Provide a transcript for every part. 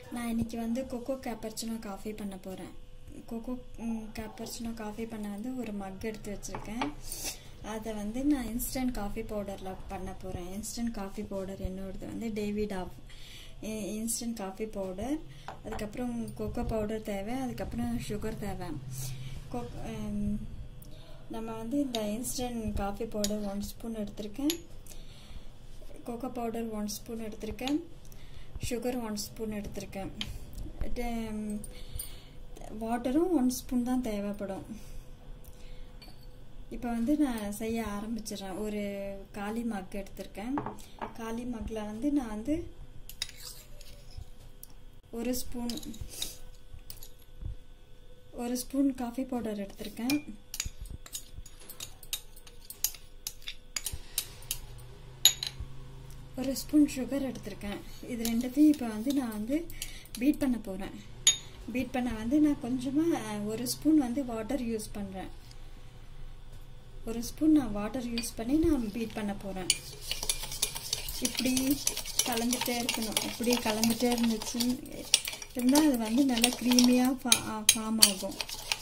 நான் இன்னைக்கு வந்து கொக்கோ கேப்பர்ச்சினோ காஃபி பண்ண போகிறேன் கொக்கோ கேப்பர்ச்சினோ காஃபி பண்ண வந்து ஒரு மக் எடுத்து வச்சுருக்கேன் அதை வந்து நான் இன்ஸ்டன்ட் காஃபி பவுடரில் பண்ண போகிறேன் இன்ஸ்டன்ட் காஃபி பவுடர் என்னோடது வந்து Davidoff instant coffee powder அதுக்கப்புறம் கொக்கோ பவுடர் தேவை அதுக்கப்புறம் சுகர் தேவை கொ நம்ம வந்து இந்த instant coffee powder one spoon எடுத்திருக்கேன் கொக்கோ பவுடர் ஒன் ஸ்பூன் எடுத்திருக்கேன் சுகர் ஒன் ஸ்பூன் எடுத்திருக்கேன் வாட்டரும் ஒன் ஸ்பூன் தான் தேவைப்படும் இப்போ வந்து நான் செய்ய ஆரம்பிச்சிடுறேன் ஒரு காலி மக் எடுத்திருக்கேன் காலி மக்கில் வந்து நான் வந்து ஒரு ஸ்பூன் ஒரு ஸ்பூன் காஃபி பவுடர் எடுத்திருக்கேன் ஒரு ஸ்பூன் சுகர் எடுத்திருக்கேன் இது ரெண்டுத்தையும் இப்போ வந்து நான் வந்து பீட் பண்ண போகிறேன் பீட் பண்ண வந்து நான் கொஞ்சமாக ஒரு ஸ்பூன் வந்து வாட்டர் யூஸ் பண்ணுறேன் ஒரு ஸ்பூன் நான் வாட்டர் யூஸ் பண்ணி நான் பீட் பண்ண போகிறேன் இப்படி கலந்துகிட்டே இருக்கணும் இப்படி கலந்துகிட்டே இருந்துச்சு இருந்தால் அது வந்து நல்லா க்ரீமியாக ஃபா ஃபார்ம் ஆகும்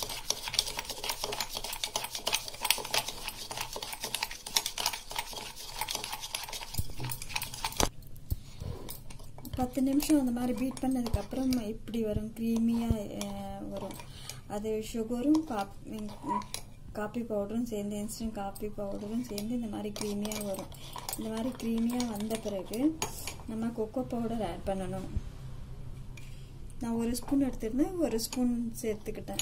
பத்து நிமிஷம் அந்த மாதிரி பீட் பண்ணதுக்கப்புறம் இப்படி வரும் க்ரீமியாக வரும் அது சுகரும் காப்பி காப்பி பவுடரும் சேர்ந்து இன்ஸ்டன்ட் காப்பி பவுடரும் சேர்ந்து இந்த மாதிரி க்ரீமியாக வரும் இந்த மாதிரி க்ரீமியாக வந்த பிறகு நம்ம கொக்கோ பவுடர் ஆட் பண்ணணும் நான் ஒரு ஸ்பூன் எடுத்திருந்தேன் ஒரு ஸ்பூன் சேர்த்துக்கிட்டேன்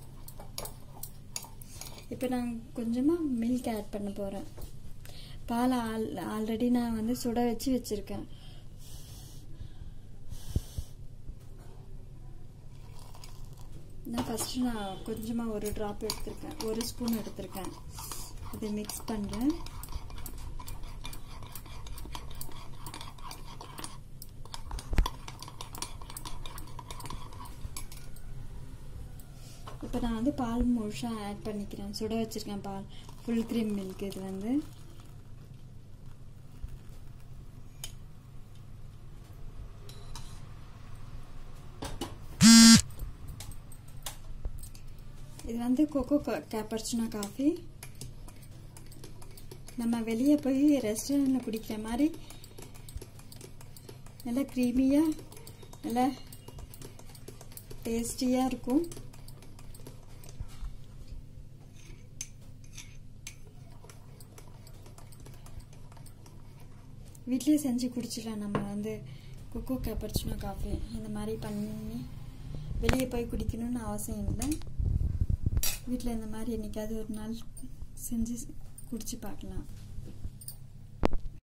இப்போ நான் கொஞ்சமாக மில்க் ஆட் பண்ண போகிறேன் பால் ஆல் ஆல்ரெடி நான் வந்து சுட வச்சு வச்சுருக்கேன் நான் ஃபஸ்ட்டு நான் கொஞ்சமாக ஒரு ட்ராப் எடுத்திருக்கேன் ஒரு ஸ்பூன் எடுத்திருக்கேன் அதை மிக்ஸ் பண்ணுறேன் இப்போ நான் வந்து பால் முழுசாக ஆட் பண்ணிக்கிறேன் சுட வச்சுருக்கேன் பால் ஃபுல் க்ரீம் மில்க் இது வந்து இது வந்து கொக்கோ கேப்பர்ச்சினோ காஃபி நம்ம வெளியே போய் ரெஸ்டாரண்ட்டில் குடிக்கிற மாதிரி நல்லா க்ரீமியாக நல்லா டேஸ்டியாக இருக்கும் வீட்லேயே செஞ்சு குடிச்சிடலாம் நம்ம வந்து கொக்கோ கேப்பர்ச்சினோ காஃபி இந்த மாதிரி பண்ணி வெளியே போய் குடிக்கணும்னு அவசியம் இல்லை வீட்டில் இந்த மாதிரி என்றைக்காவது ஒரு நாள் செஞ்சு குடிச்சு பார்க்கலாம்